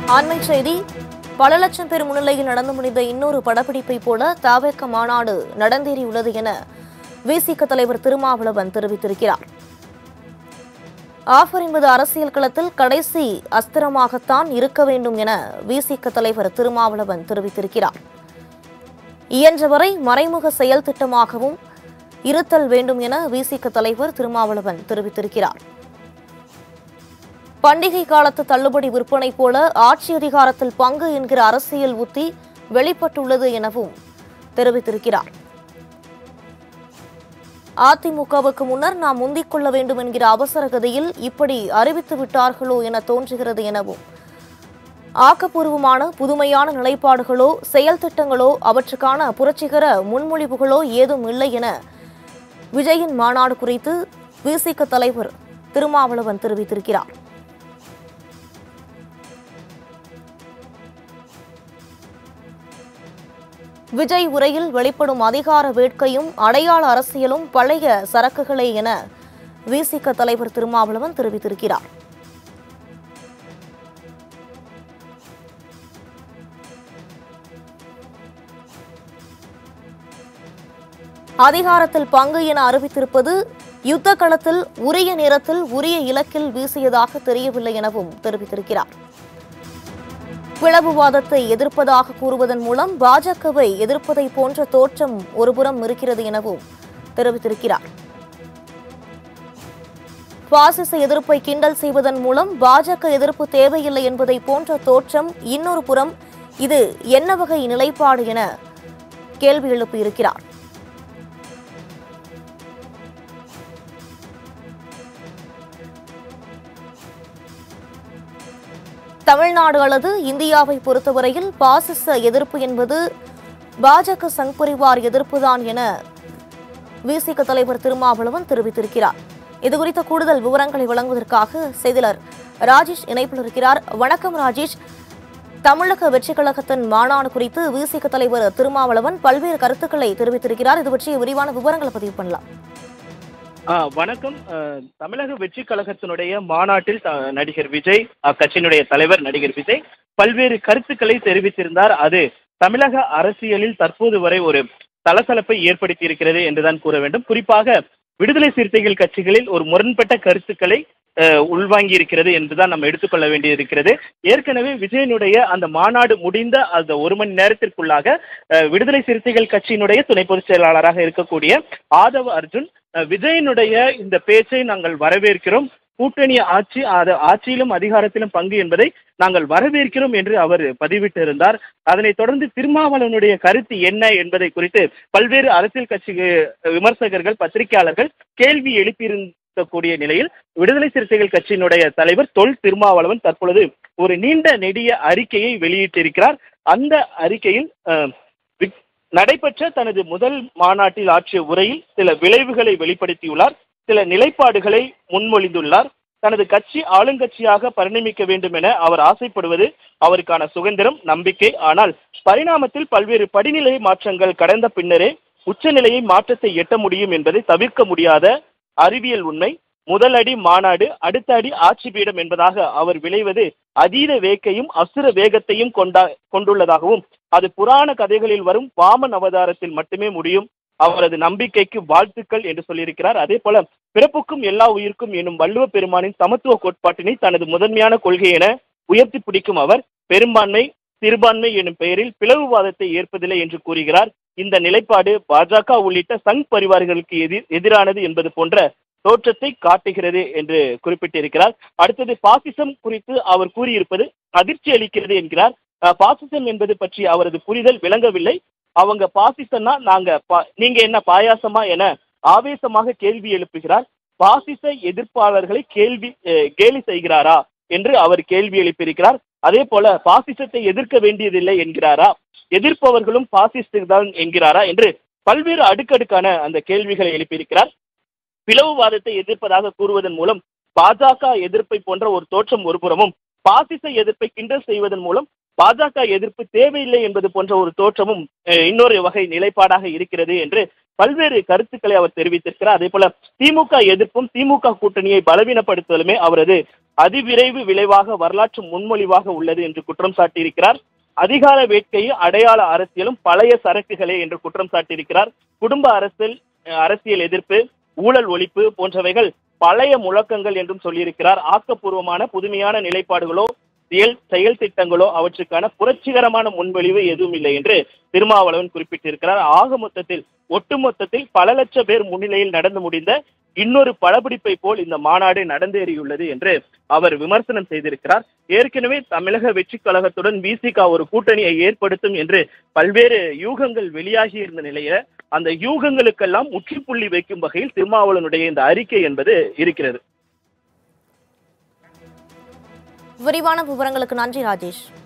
அண்மை செய்தி பல லட்சம் பேர் முன்னிலையில் நடந்து முடிந்த இன்னொரு படப்பிடிப்பை போல தாவேக்க மாநாடு நடந்தேறியுள்ளது என விசிக தலைவர் திருமாவளவன் தெரிவித்திருக்கிறார் ஆஃபர் என்பது அரசியல் களத்தில் கடைசி அஸ்திரமாகத்தான் இருக்க வேண்டும் என விசிக தலைவர் திருமாவளவன் தெரிவித்திருக்கிறார் இயன்றவரை மறைமுக செயல் திட்டமாகவும் இருத்தல் வேண்டும் என விசிக தலைவர் திருமாவளவன் தெரிவித்திருக்கிறார் பண்டிகை காலத்து தள்ளுபடி விற்பனை போல ஆட்சி அதிகாரத்தில் பங்கு என்கிற அரசியல் உத்தி வெளிப்பட்டுள்ளது எனவும் தெரிவித்திருக்கிறார் அதிமுகவுக்கு முன்னர் நாம் முந்திக் கொள்ள வேண்டும் என்கிற அவசர கதியில் இப்படி அறிவித்து விட்டார்களோ என தோன்றுகிறது எனவும் ஆக்கப்பூர்வமான புதுமையான நிலைப்பாடுகளோ செயல் திட்டங்களோ அவற்றுக்கான புரட்சிகர முன்மொழிவுகளோ ஏதும் இல்லை என விஜயின் மாநாடு குறித்து விசிக தலைவர் திருமாவளவன் தெரிவித்திருக்கிறார் விஜய் உரையில் வெளிப்படும் அதிகார வேட்கையும் அடையாள அரசியலும் பழைய சரக்குகளே என விசிக தலைவர் திருமாவளவன் தெரிவித்திருக்கிறார் அதிகாரத்தில் பங்கு என அறிவித்திருப்பது யுத்த களத்தில் உரிய நேரத்தில் உரிய இலக்கில் வீசியதாக தெரியவில்லை எனவும் தெரிவித்திருக்கிறார் பிளவுவாதத்தை எதிர்ப்பதாக கூறுவதன் மூலம் பாஜகவை எதிர்ப்பதை போன்ற தோற்றம் ஒருபுறம் இருக்கிறது எனவும் தெரிவித்திருக்கிறார் பாசிச எதிர்ப்பை கிண்டல் செய்வதன் மூலம் பாஜக எதிர்ப்பு தேவையில்லை என்பதை போன்ற தோற்றம் இன்னொரு புறம் இது என்ன வகை நிலைப்பாடு என கேள்வி எழுப்பியிருக்கிறார் தமிழ்நாடு அல்லது இந்தியாவை பொறுத்தவரையில் பாசிச எதிர்ப்பு என்பது பாஜக சங் பரிவார் எதிர்ப்புதான் என விசிக தலைவர் திருமாவளவன் தெரிவித்திருக்கிறார் இதுகுறித்த கூடுதல் விவரங்களை வழங்குவதற்காக செய்தியாளர் ராஜேஷ் இணைப்பில் இருக்கிறார் வணக்கம் ராஜேஷ் தமிழக வெற்றிக் கழகத்தின் மாநாடு குறித்து விசிக தலைவர் திருமாவளவன் பல்வேறு கருத்துக்களை தெரிவித்திருக்கிறார் இது பற்றிய விரிவான விவரங்களை பதிவு பண்ணலாம் ஆ, வணக்கம் அ, தமிழக வெற்றி கழகத்தினுடைய மாநாட்டில் த- நடிகர் விஜய் அக்கட்சியினுடைய தலைவர் நடிகர் விஜய் பல்வேறு கருத்துக்களை தெரிவித்திருந்தார் அது தமிழக அரசியலில் தற்போது வரை ஒரு சலசலப்பை ஏற்படுத்தி இருக்கிறது என்றுதான் கூற வேண்டும் குறிப்பாக விடுதலை சிறுத்தைகள் கட்சிகளில் ஒரு முரண்பட்ட கருத்துக்களை அ, உள்வாங்கி இருக்கிறது என்றுதான் நம்ம எடுத்துக்கொள்ள வேண்டியிருக்கிறது ஏற்கனவே விஜயனுடைய அந்த மாநாடு முடிந்த அந்த ஒரு மணி நேரத்திற்குள்ளாக அ, விடுதலை சிறுத்தைகள் கட்சியினுடைய துணை பொதுச் செயலாளராக இருக்கக்கூடிய ஆதவ அர்ஜுன் அஹ் விஜயனுடைய இந்த பேச்சை நாங்கள் வரவேற்கிறோம் கூட்டணி ஆட்சி அது ஆட்சியிலும் அதிகாரத்திலும் பங்கு என்பதை நாங்கள் வரவேற்கிறோம் என்று அவர் பதிவிட்டிருந்தார் அதனைத் தொடர்ந்து திருமாவளவனுடைய கருத்து என்ன என்பதை குறித்து பல்வேறு அரசியல் கட்சி அஹ், விமர்சகர்கள் பத்திரிகையாளர்கள் கேள்வி எழுப்பியிருக்கக்கூடிய நிலையில் விடுதலை சிறுத்தைகள் கட்சியினுடைய தலைவர் தொல் திருமாவளவன் தற்பொழுது ஒரு நீண்ட நெடிய அறிக்கையை வெளியிட்டிருக்கிறார் அந்த அறிக்கையில் அஹ், விக்- நடைபெற்ற தனது முதல் மாநாட்டில் ஆற்றிய உரையில் சில விளைவுகளை வெளிப்படுத்தியுள்ளார் சில நிலைப்பாடுகளை முன்மொழிந்துள்ளார் தனது கட்சி ஆளுங்கட்சியாக பரிணமிக்க வேண்டும் என அவர் ஆசைப்படுவது அவருக்கான சுதந்திரம் நம்பிக்கை ஆனால் பரிணாமத்தில் பல்வேறு படிநிலை மாற்றங்கள் கடந்த பின்னரே உச்சநிலையை மாற்றத்தை எட்ட முடியும் என்பதை தவிர்க்க முடியாத அறிவியல் உண்மை முதல் அடி மாநாடு அடுத்த அடி ஆட்சி பீடம் என்பதாக அவர் விளைவது அதீத வேக்கையும் அசுர வேகத்தையும் கொண்டா கொண்டுள்ளதாகவும் அது புராண கதைகளில் வரும் வாமன் அவதாரத்தில் மட்டுமே முடியும் அவரது நம்பிக்கைக்கு வாழ்த்துக்கள் என்று சொல்லியிருக்கிறார் அதே போல பிறப்புக்கும் எல்லா உயிருக்கும் எனும் வள்ளுவ பெருமானின் சமத்துவ கோட்பாட்டினை தனது முதன்மையான கொள்கை என உயர்த்தி பிடிக்கும் அவர் பெரும்பான்மை சிறுபான்மை எனும் பெயரில் பிளவுவாதத்தை ஏற்பதில்லை என்று கூறுகிறார் இந்த நிலைப்பாடு பாஜக உள்ளிட்ட சங் பரிவார்களுக்கு எதிர் எதிரானது என்பது போன்ற தோற்றத்தை காட்டுகிறது என்று குறிப்பிட்டிருக்கிறார் அடுத்தது பாசிசம் குறித்து அவர் கூறியிருப்பது அதிர்ச்சி அளிக்கிறது என்கிறார் அஹ், பாசிசம் என்பது பற்றி அவரது புரிதல் விளங்கவில்லை அவங்க பாசிசம்னா நாங்க பா- நீங்க என்ன பாயாசமா என ஆவேசமாக கேள்வி எழுப்புகிறார் பாசிச எதிர்ப்பாளர்களை கேள்வி அஹ், கேலி செய்கிறாரா என்று அவர் கேள்வி எழுப்பியிருக்கிறார் அதே போல பாசிசத்தை எதிர்க்க வேண்டியதில்லை என்கிறாரா எதிர்ப்பவர்களும் பாசிஸ்ட் தான் என்கிறாரா என்று பல்வேறு அடுக்கடுக்கான அந்த கேள்விகளை எழுப்பியிருக்கிறார் பிளவுவாதத்தை எதிர்ப்பதாக கூறுவதன் மூலம் பாஜக எதிர்ப்பை போன்ற ஒரு தோற்றம் ஒருபுறமும் பாசிச எதிர்ப்பை கிண்டல் செய்வதன் மூலம் பாஜக எதிர்ப்பு தேவையில்லை என்பது போன்ற ஒரு தோற்றமும் அஹ், இன்னொரு வகை நிலைப்பாடாக இருக்கிறது என்று பல்வேறு கருத்துக்களை அவர் தெரிவித்திருக்கிறார் அதே போல திமுக எதிர்ப்பும் திமுக கூட்டணியை பலவீனப்படுத்துவதுமே அவரது அதிவிரைவு விளைவாக வரலாற்று முன்மொழிவாக உள்ளது என்று குற்றம் சாட்டியிருக்கிறார் அதிகார வேட்கையும் அடையாள அரசியலும் பழைய சரக்குகளே என்று குற்றம் சாட்டியிருக்கிறார் குடும்ப அரசியல் அஹ், அரசியல் எதிர்ப்பு ஊழல் ஒழிப்பு போன்றவைகள் பழைய முழக்கங்கள் என்றும் சொல்லியிருக்கிறார் ஆக்கப்பூர்வமான புதுமையான நிலைப்பாடுகளோ செயல் செயல் திட்டங்களோ அவற்றுக்கான புரட்சிகரமான முன்மொழிவு எதுவும் இல்லை என்று திருமாவளவன் குறிப்பிட்டிருக்கிறார் ஆக மொத்தத்தில் ஒட்டுமொத்தத்தில் பல லட்சம் பேர் முன்னிலையில் நடந்து முடிந்த இன்னொரு படப்பிடிப்பை போல் இந்த மாநாடு நடந்தேறியுள்ளது என்று அவர் விமர்சனம் செய்திருக்கிறார் ஏற்கனவே தமிழக வெற்றி கழகத்துடன் விசிக ஒரு கூட்டணியை ஏற்படுத்தும் என்று பல்வேறு யூகங்கள் வெளியாகி இருந்த நிலையில அந்த யூகங்களுக்கெல்லாம் முற்றுப்புள்ளி வைக்கும் வகையில் திருமாவளவனுடைய இந்த அறிக்கை என்பது இருக்கிறது விரிவான விவரங்களுக்கு நன்றி ராஜேஷ்